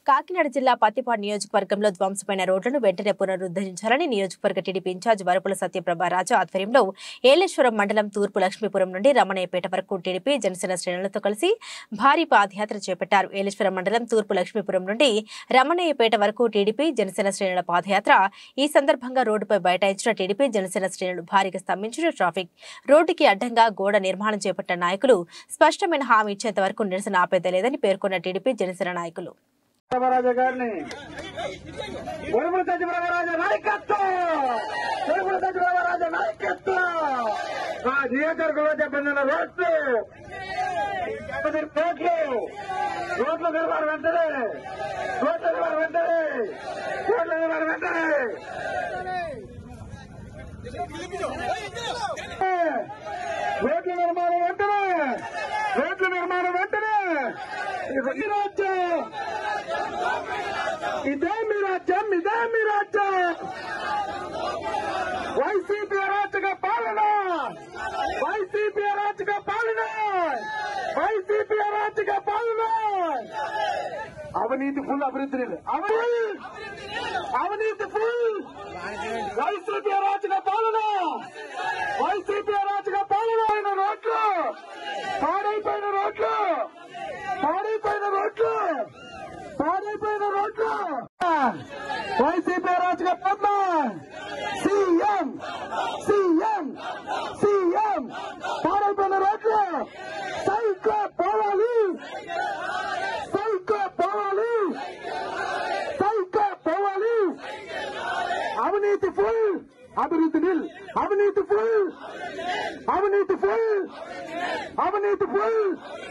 కాకినాడ జిల్లా పత్తిపాడు నియోజకవర్గంలో ధ్వంసమైన రోడ్లను వెంటనే పునరుద్ధరించాలని నియోజకవర్గ టీడీపీ ఇన్ఛార్జ్ వరపుల సత్యప్రభ రాజు ఆధ్వర్యంలో ఏలేశ్వరం మండలం తూర్పు లక్ష్మీపురం నుండి రమణయ్యపేట వరకు టీడీపీ జనసేన శ్రేణులతో కలిసి భారీ పాదయాత్ర చేపట్టారు ఏలేశ్వరం మండలం తూర్పు లక్ష్మీపురం నుండి రమణయ్యపేట వరకు టీడీపీ జనసేన శ్రేణుల పాదయాత్ర ఈ సందర్భంగా రోడ్డుపై బైఠాయించిన టీడీపీ జనసేన శ్రేణులు భారీగా స్తంభించిన ట్రాఫిక్ రోడ్డుకి అడ్డంగా గోడ నిర్మాణం చేపట్టిన నాయకులు స్పష్టమైన హామీ ఇచ్చేంత వరకు నిరసన ఆపేదలేదని పేర్కొన్న టీడీపీ జనసేన నాయకులు రామరాజు గారిని ఉరుముల సచివరామరాజు నాయకత్వం ఉరుముల సచివరామరాజు నాయకత్వం ఆ నియోజకవర్గంలో దెబ్బతిన్న రోడ్లు దెబ్బతిన్న రోడ్లు రోడ్ల నిర్మాణం వెంటనే రోడ్ల నిర్మాణం వెంటనే రోడ్ల నిర్మాణం వెంటనే రోడ్ల నిర్మాణం వెంటనే రోడ్ల నిర్మాణం వెంటనే ఈ రాజ్యం ఇదే మీ రాజ్యం ఇదే మీ రాజ్యం వైసీపీ అరాచక పాలన వైసీపీ అరాచక పాలన వైసీపీ అరాచక పాలన అవినీతి ఫుల్ అభివృద్ధి లేదు. అవినీతి అవినీతి ఫుల్ వైసీపీ అరాచక పాలన వైసీపీ అరాచక పాలన అయిన రోడ్లు పాడైపోయిన రోడ్లు పాడైపోయిన రోడ్లు పాడైపోయిన రోడ్లు వైసీపీ రాజుగా పద్మ సీఎం సీఎం సీఎం పాడైపోయిన రోడ్లు సైకో పోవాలి సైకో పోవాలి సైకో పోవాలి అవినీతి ఫుల్ అభివృద్ధి నిల్ అవినీతి ఫుల్ అవినీతి ఫుల్ అవినీతి ఫుల్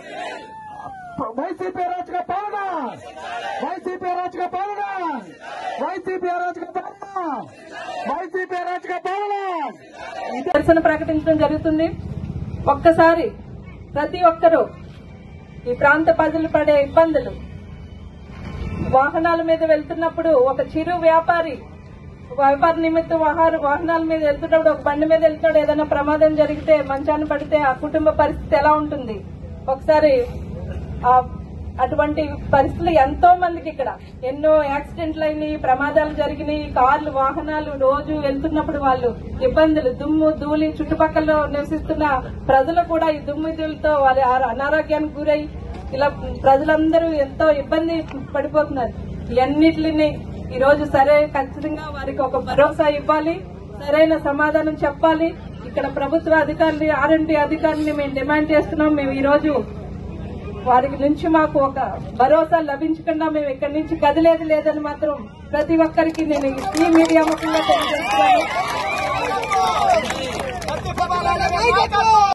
వైసీపీ రాజుక పాలన వైసీపీ రాజుక పాలన వైసీపీ రాజుక పాలన వైసీపీ రాజుక పాలన నిరసన ప్రకటించడం జరుగుతుంది ఒక్కసారి ప్రతి ఒక్కరూ ఈ ప్రాంత ప్రజలు పడే ఇబ్బందులు వాహనాల మీద వెళ్తున్నప్పుడు ఒక చిరు వ్యాపారి వ్యాపార నిమిత్తం వాహన- వాహనాల మీద వెళ్తున్నప్పుడు ఒక బండి మీద వెళ్తున్నాడు ఏదైనా ప్రమాదం జరిగితే మంచాన్ని పడితే ఆ కుటుంబ పరిస్థితి ఎలా ఉంటుంది ఒకసారి ఆ అటువంటి పరిస్థితులు ఎంతో మందికి ఇక్కడ ఎన్నో యాక్సిడెంట్లు అయినాయి ప్రమాదాలు జరిగినాయి కార్లు వాహనాలు రోజు వెళ్తున్నప్పుడు వాళ్ళు ఇబ్బందులు దుమ్ము ధూళి చుట్టుపక్కల నివసిస్తున్న ప్రజలు కూడా ఈ దుమ్ము ధూళితో వాళ్ళ ఆ- అనారోగ్యానికి గురై ఇలా ప్రజలందరూ ఎంతో ఇబ్బంది పడిపోతున్నారు ఇవన్నిటిని ఈ రోజు సరే ఖచ్చితంగా వారికి ఒక భరోసా ఇవ్వాలి సరైన సమాధానం చెప్పాలి ఇక్కడ ప్రభుత్వ అధికారులు ఆర్ఎండి అధికారులని మేము డిమాండ్ చేస్తున్నాం మేము ఈ రోజు వారికి నుంచి మాకు ఒక భరోసా లభించకుండా మేము ఇక్కడి నుంచి కదిలేదు లేదని మాత్రం ప్రతి ఒక్కరికి నేను ఈ మీడియా ముఖంగా తెలియజేస్తున్నాను